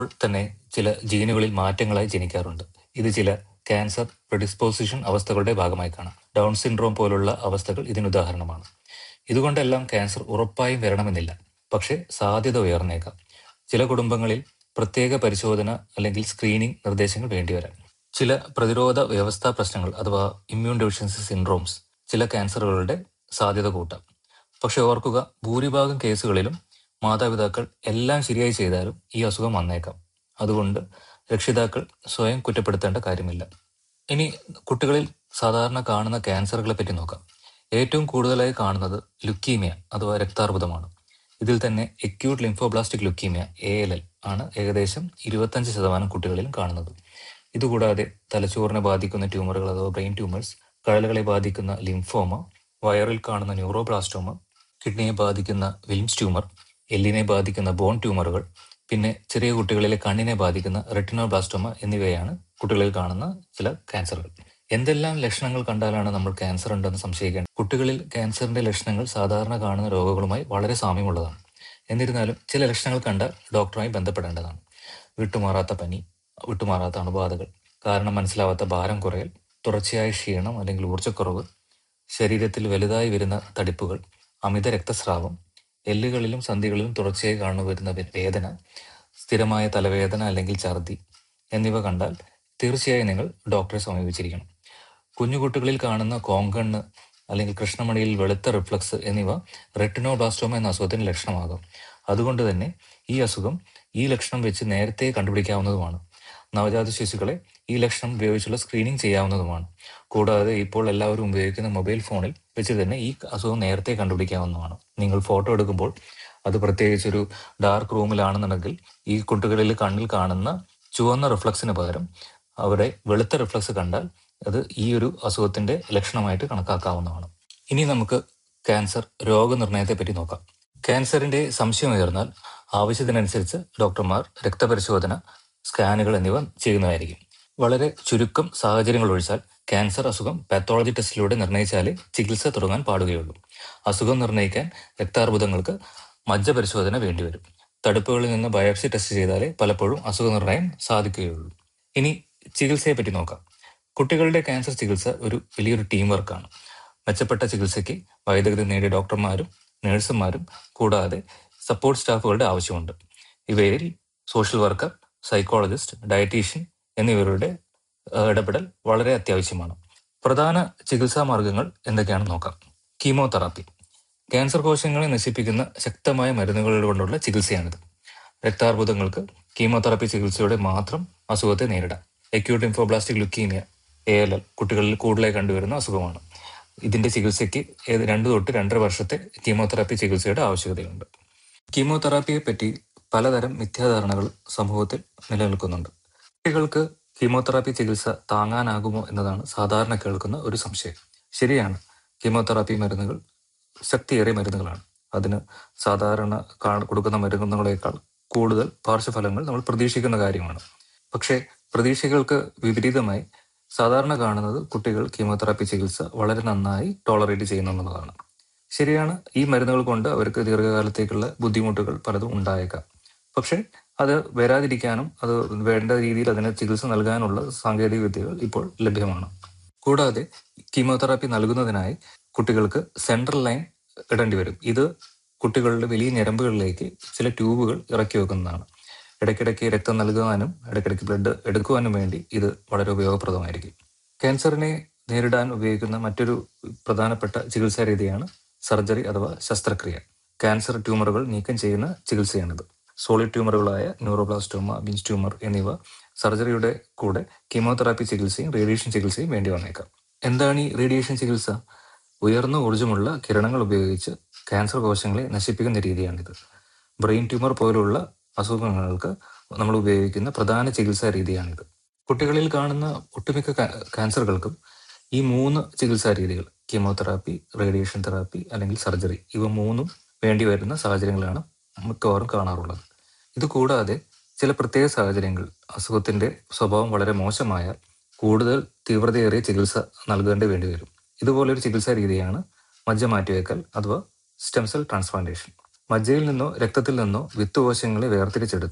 തന്നെ ചില ജീനുകളിൽ മാറ്റങ്ങളായി ജനിക്കാറുണ്ട് ഇത് ചില ക്യാൻസർ പ്രിഡിസ്പോസിഷൻ അവസ്ഥകളുടെ ഭാഗമായി കാണാം ഡൗൺ സിൻഡ്രോം പോലുള്ള അവസ്ഥകൾ ഇതിന് ഉദാഹരണമാണ് ഇതുകൊണ്ടെല്ലാം ക്യാൻസർ ഉറപ്പായും വരണമെന്നില്ല പക്ഷേ സാധ്യത ഉയർന്നേക്കാം ചില കുടുംബങ്ങളിൽ പ്രത്യേക പരിശോധന അല്ലെങ്കിൽ സ്ക്രീനിംഗ് നിർദ്ദേശങ്ങൾ വേണ്ടിവരാം ചില പ്രതിരോധ വ്യവസ്ഥാ പ്രശ്നങ്ങൾ അഥവാ ഇമ്മ്യൂൺ ഡെഫിഷ്യൻസി സിൻഡ്രോംസ് ചില ക്യാൻസറുകളുടെ സാധ്യത കൂട്ടാം പക്ഷെ ഓർക്കുക ഭൂരിഭാഗം കേസുകളിലും മാതാപിതാക്കൾ എല്ലാം ശരിയായി ചെയ്താലും ഈ അസുഖം വന്നേക്കാം അതുകൊണ്ട് രക്ഷിതാക്കൾ സ്വയം കുറ്റപ്പെടുത്തേണ്ട കാര്യമില്ല ഇനി കുട്ടികളിൽ സാധാരണ കാണുന്ന ക്യാൻസറുകളെ പറ്റി നോക്കാം ഏറ്റവും കൂടുതലായി കാണുന്നത് ലുക്കീമിയ അഥവാ രക്താർബുദമാണ് ഇതിൽ തന്നെ acute lymphoblastic leukaemia A L L ആണ് ഏകദേശം ഇരുപത്തഞ്ച് ശതമാനം കുട്ടികളിലും കാണുന്നത് ഇതുകൂടാതെ തലച്ചോറിനെ ബാധിക്കുന്ന ട്യൂമറുകൾ അഥവാ ബ്രെയിൻ ട്യൂമേഴ്സ് കഴലുകളെ ബാധിക്കുന്ന ലിംഫോമ വയറിൽ കാണുന്ന ന്യൂറോബ്ലാസ്റ്റോമ കിഡ്നിയെ ബാധിക്കുന്ന വിൽംസ് ട്യൂമർ എല്ലിനെ ബാധിക്കുന്ന ബോൺ ട്യൂമറുകൾ പിന്നെ ചെറിയ കുട്ടികളിലെ കണ്ണിനെ ബാധിക്കുന്ന റെറ്റിനോബ്ലാസ്റ്റോമ എന്നിവയാണ് കുട്ടികളിൽ കാണുന്ന ചില ക്യാൻസറുകൾ എന്തെല്ലാം ലക്ഷണങ്ങൾ കണ്ടാലാണ് നമ്മൾ ക്യാൻസർ ഉണ്ടെന്ന് സംശയിക്കേണ്ടത് കുട്ടികളിൽ ക്യാൻസറിന്റെ ലക്ഷണങ്ങൾ സാധാരണ കാണുന്ന രോഗങ്ങളുമായി വളരെ സാമ്യമുള്ളതാണ് എന്നിരുന്നാലും ചില ലക്ഷണങ്ങൾ കണ്ടാൽ ഡോക്ടറുമായി ബന്ധപ്പെടേണ്ടതാണ് വിട്ടുമാറാത്ത പനി വിട്ടുമാറാത്ത അണുബാധകൾ കാരണം മനസ്സിലാവാത്ത ഭാരം കുറയൽ തുടർച്ചയായ ക്ഷീണം അല്ലെങ്കിൽ ഊർജ്ജക്കുറവ് ശരീരത്തിൽ വലുതായി വരുന്ന തടിപ്പുകൾ അമിത രക്തസ്രാവം എല്ലുകളിലും സന്ധികളിലും തുടർച്ചയായി കാണു വരുന്ന വേ- വേദന സ്ഥിരമായ തലവേദന അല്ലെങ്കിൽ ഛർദി എന്നിവ കണ്ടാൽ തീർച്ചയായും നിങ്ങൾ ഡോക്ടറെ സമീപിച്ചിരിക്കണം കുഞ്ഞുകുട്ടികളിൽ കാണുന്ന കോങ്കണ്ണ് അല്ലെങ്കിൽ കൃഷ്ണമണിയിൽ വെളുത്ത റിഫ്ലക്സ് എന്നിവ റെറ്റിനോബ്ലാസ്റ്റോമ എന്ന അസുഖത്തിന് ലക്ഷണമാകാം അതുകൊണ്ട് തന്നെ ഈ അസുഖം ഈ ലക്ഷണം വെച്ച് നേരത്തെ കണ്ടുപിടിക്കാവുന്നതുമാണ് നവജാത ശിശുക്കളെ ഈ ലക്ഷണം ഉപയോഗിച്ചുള്ള സ്ക്രീനിംഗ് ചെയ്യാവുന്നതുമാണ് കൂടാതെ ഇപ്പോൾ എല്ലാവരും ഉപയോഗിക്കുന്ന മൊബൈൽ ഫോണിൽ വെച്ച് തന്നെ ഈ അസുഖം നേരത്തെ കണ്ടുപിടിക്കാവുന്നതാണ് നിങ്ങൾ ഫോട്ടോ എടുക്കുമ്പോൾ അത് പ്രത്യേകിച്ച് ഒരു ഡാർക്ക് റൂമിലാണെന്നുണ്ടെങ്കിൽ ഈ കുട്ടികളിൽ കണ്ണിൽ കാണുന്ന ചുവന്ന റിഫ്ലക്സിന് പകരം അവിടെ വെളുത്ത റിഫ്ലക്സ് കണ്ടാൽ അത് ഈ ഒരു അസുഖത്തിന്റെ ലക്ഷണമായിട്ട് കണക്കാക്കാവുന്നതാണ് ഇനി നമുക്ക് ക്യാൻസർ രോഗനിർണയത്തെ പറ്റി നോക്കാം ക്യാൻസറിന്റെ സംശയം ഉയർന്നാൽ ആവശ്യത്തിനനുസരിച്ച് ഡോക്ടർമാർ രക്തപരിശോധന സ്കാനുകൾ എന്നിവ ചെയ്യുന്നതായിരിക്കും വളരെ ചുരുക്കം സാഹചര്യങ്ങൾ ഒഴിച്ചാൽ ക്യാൻസർ അസുഖം പാത്തോളജി ടെസ്റ്റിലൂടെ നിർണ്ണയിച്ചാലേ ചികിത്സ തുടങ്ങാൻ പാടുകയുള്ളൂ അസുഖം നിർണ്ണയിക്കാൻ രക്താർബുദങ്ങൾക്ക് മജ്ജ പരിശോധന വേണ്ടിവരും തടുപ്പുകളിൽ നിന്ന് ബയോപ്സി ടെസ്റ്റ് ചെയ്താലേ പലപ്പോഴും അസുഖ നിർണ്ണയം സാധിക്കുകയുള്ളൂ ഇനി ചികിത്സയെ പറ്റി നോക്കാം കുട്ടികളുടെ ക്യാൻസർ ചികിത്സ ഒരു വലിയൊരു ടീം വർക്കാണ് മെച്ചപ്പെട്ട ചികിത്സയ്ക്ക് വൈദഗ്ധ്യം നേടിയ ഡോക്ടർമാരും നഴ്സുമാരും കൂടാതെ സപ്പോർട്ട് സ്റ്റാഫുകളുടെ ആവശ്യമുണ്ട് ഇവയിൽ സോഷ്യൽ വർക്കർ സൈക്കോളജിസ്റ്റ് ഡയറ്റീഷ്യൻ എന്നിവരുടെ ഏഹ്, ഇടപെടൽ വളരെ അത്യാവശ്യമാണ് പ്രധാന ചികിത്സാ മാർഗങ്ങൾ എന്തൊക്കെയാണെന്ന് നോക്കാം കീമോതെറാപ്പി ക്യാൻസർ കോശങ്ങളെ നശിപ്പിക്കുന്ന ശക്തമായ മരുന്നുകൾ കൊണ്ടുള്ള ചികിത്സയാണിത് രക്താർബുദങ്ങൾക്ക് കീമോതെറാപ്പി ചികിത്സയോടെ മാത്രം അസുഖത്തെ നേരിടാം acute lymphoblastic leukaemia A L L കുട്ടികളിൽ കൂടുതലായി കണ്ടുവരുന്ന അസുഖമാണ് ഇതിന്റെ ചികിത്സയ്ക്ക് ഏത് രണ്ടു തൊട്ട് രണ്ടര വർഷത്തെ കീമോതെറാപ്പി ചികിത്സയുടെ ആവശ്യകതയുണ്ട് കീമോതെറാപ്പിയെ പറ്റി പലതരം മിഥ്യാധാരണകൾ സമൂഹത്തിൽ നിലനിൽക്കുന്നുണ്ട് കുട്ടികൾക്ക് കീമോതെറാപ്പി ചികിത്സ താങ്ങാനാകുമോ എന്നതാണ് സാധാരണ കേൾക്കുന്ന ഒരു സംശയം ശരിയാണ് കീമോതെറാപ്പി മരുന്നുകൾ ശക്തിയേറിയ മരുന്നുകളാണ് അതിന് സാധാരണ കാ- കൊടുക്കുന്ന മരുന്നുകളേക്കാൾ കൂടുതൽ പാർശ്വഫലങ്ങൾ നമ്മൾ പ്രതീക്ഷിക്കുന്ന കാര്യമാണ് പക്ഷേ പ്രതീക്ഷകൾക്ക് വിപരീതമായി സാധാരണ കാണുന്നത് കുട്ടികൾ കീമോതെറാപ്പി ചികിത്സ വളരെ നന്നായി ടോളറേറ്റ് ചെയ്യുന്നു എന്നുള്ളതാണ് ശരിയാണ് ഈ മരുന്നുകൾ കൊണ്ട് അവർക്ക് ദീർഘകാലത്തേക്കുള്ള ബുദ്ധിമുട്ടുകൾ പലതും ഉണ്ടായേക്കാം പക്ഷെ അത് വരാതിരിക്കാനും അത് വേണ്ട രീതിയിൽ അതിന് ചികിത്സ നൽകാനുള്ള സാങ്കേതിക വിദ്യകൾ ഇപ്പോൾ ലഭ്യമാണ് കൂടാതെ കീമോതെറാപ്പി നൽകുന്നതിനായി കുട്ടികൾക്ക് സെൻട്രൽ ലൈൻ ഇടേണ്ടി വരും ഇത് കുട്ടികളുടെ വലിയ ഞരമ്പുകളിലേക്ക് ചില ട്യൂബുകൾ ഇറക്കി വെക്കുന്നതാണ് ഇടയ്ക്കിടയ്ക്ക് രക്തം നൽകുവാനും ഇടയ്ക്കിടയ്ക്ക് ബ്ലഡ് എടുക്കുവാനും വേണ്ടി ഇത് വളരെ ഉപയോഗപ്രദമായിരിക്കും ക്യാൻസറിനെ നേരിടാൻ ഉപയോഗിക്കുന്ന മറ്റൊരു പ്രധാനപ്പെട്ട ചികിത്സാ രീതിയാണ് സർജറി അഥവാ ശസ്ത്രക്രിയ ക്യാൻസർ ട്യൂമറുകൾ നീക്കം ചെയ്യുന്ന ചികിത്സയാണിത് സോളിഡ് ട്യൂമറുകളായ ന്യൂറോബ്ലാസ്റ്റോമ ബിൻസ് ട്യൂമർ എന്നിവ സർജറിയുടെ കൂടെ കീമോതെറാപ്പി ചികിത്സയും റേഡിയേഷൻ ചികിത്സയും വേണ്ടി വന്നേക്കാം എന്താണ് ഈ റേഡിയേഷൻ ചികിത്സ ഉയർന്ന ഊർജ്ജമുള്ള കിരണങ്ങൾ ഉപയോഗിച്ച് ക്യാൻസർ കോശങ്ങളെ നശിപ്പിക്കുന്ന രീതിയാണിത് ബ്രെയിൻ ട്യൂമർ പോലുള്ള അസുഖങ്ങൾക്ക് നമ്മൾ ഉപയോഗിക്കുന്ന പ്രധാന ചികിത്സാ രീതിയാണിത് കുട്ടികളിൽ കാണുന്ന ഒട്ടുമിക്ക കാ- ക്യാൻസറുകൾക്കും ഈ മൂന്ന് ചികിത്സാ രീതികൾ കീമോതെറാപ്പി റേഡിയേഷൻ തെറാപ്പി അല്ലെങ്കിൽ സർജറി ഇവ മൂന്നും വേണ്ടി വരുന്ന സാഹചര്യങ്ങളാണ് മിക്കവാറും കാണാറുള്ളത് ഇത് കൂടാതെ ചില പ്രത്യേക സാഹചര്യങ്ങൾ അസുഖത്തിന്റെ സ്വഭാവം വളരെ മോശമായാൽ കൂടുതൽ തീവ്രതയേറിയ ചികിത്സ നൽകേണ്ടി വേണ്ടി വരും ഇതുപോലൊരു ചികിത്സാ രീതിയാണ് മജ്ജ മാറ്റിവെക്കൽ അഥവാ സ്റ്റെം സെൽ ട്രാൻസ്പ്ലാന്റേഷൻ മജ്ജയിൽ നിന്നോ രക്തത്തിൽ നിന്നോ വിത്തുകോശങ്ങളെ വേർതിരിച്ചെടുത്ത്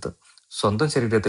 സ്വന്തം ശരീരത്തിൽ